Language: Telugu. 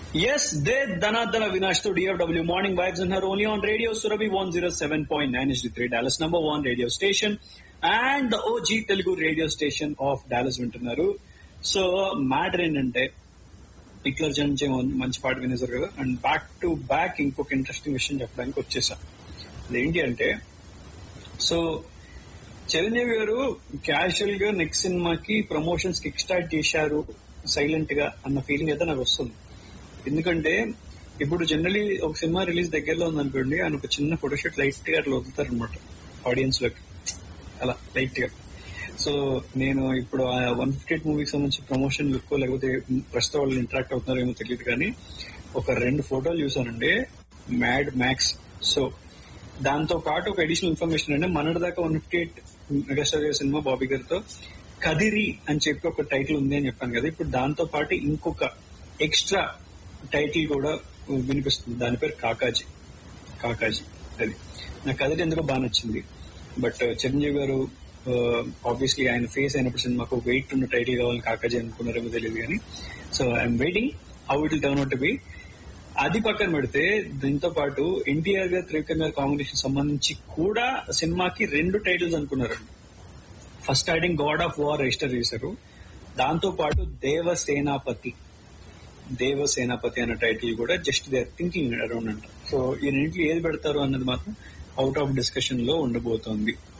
Yes, they Dhanadana Vinash to DFW Morning Vibes and her only on Radio Surabhi 107.9 HD3 Dallas number one radio station and the OG Telugu radio station of Dallas వింటున్నారు సో మ్యాటర్ ఏంటంటే హిట్లర్ నుంచి మంచి పాట వినేసారు కదా అండ్ బ్యాక్ టు బ్యాక్ ఇంకొక ఇంట్రెస్టింగ్ విషయం చెప్పడానికి వచ్చేసా అదేంటి అంటే సో చిరంజీవి గారు క్యాజువల్ గా నెక్స్ట్ సినిమాకి ప్రమోషన్స్ కిక్ స్టార్ట్ చేశారు సైలెంట్ గా అన్న ఫీలింగ్ అయితే నాకు వస్తుంది ఎందుకంటే ఇప్పుడు జనరలీ ఒక సినిమా రిలీజ్ దగ్గరలో ఉందనుకోండి ఆయన ఒక చిన్న ఫోటోషూట్ లైట్ గా అట్లా వదులుతారు అనమాట ఆడియన్స్ లోకి అలా లైట్ గా సో నేను ఇప్పుడు వన్ ఫిఫ్టీ ఎయిట్ మూవీకి సంబంధించి ప్రమోషన్ లుక్ లేకపోతే ప్రస్తుతం వాళ్ళు ఇంటరాక్ట్ అవుతున్నారో ఏమో తెలియదు కానీ ఒక రెండు ఫోటోలు చూసానండి మ్యాడ్ మ్యాక్స్ సో దాంతో పాటు ఒక అడిషనల్ ఇన్ఫర్మేషన్ అంటే మనటి దాకా వన్ ఫిఫ్టీ ఎయిట్ మెగాస్టార్ గారి సినిమా బాబీ గారితో కదిరి అని చెప్పి ఒక టైటిల్ ఉంది అని చెప్పాను కదా ఇప్పుడు దాంతో పాటు ఇంకొక ఎక్స్ట్రా టైటిల్ కూడా వినిపిస్తుంది దాని పేరు కాకాజీ కాకాజీ అది నాకు కదిరి ఎందుకో బాగా నచ్చింది బట్ చిరంజీవి గారు ఆబ్వియస్లీ ఆయన ఫేస్ అయినప్పుడు సినిమాకు వెయిట్ ఉన్న టైటిల్ కావాలని కాకాజీ అనుకున్నారేమో తెలియదు కానీ so I'm waiting how it turn out be అది పక్కన పెడితే దీంతో పాటు ఎన్టీఆర్ గారు త్రివిక్రమ్ గారి కాంబినేషన్ సంబంధించి కూడా సినిమాకి రెండు టైటిల్స్ అనుకున్నారు first starting god of war register చేశారు దాంతో పాటు దేవసేనాపతి దేవసేనాపతి అనే టైటిల్ కూడా జస్ట్ దే థింకింగ్ అరౌండ్ అంట సో ఈ రెండింటిలో ఏది పెడతారు అన్నది మాత్రం అవుట్ ఆఫ్ డిస్కషన్ లో ఉండబోతోంది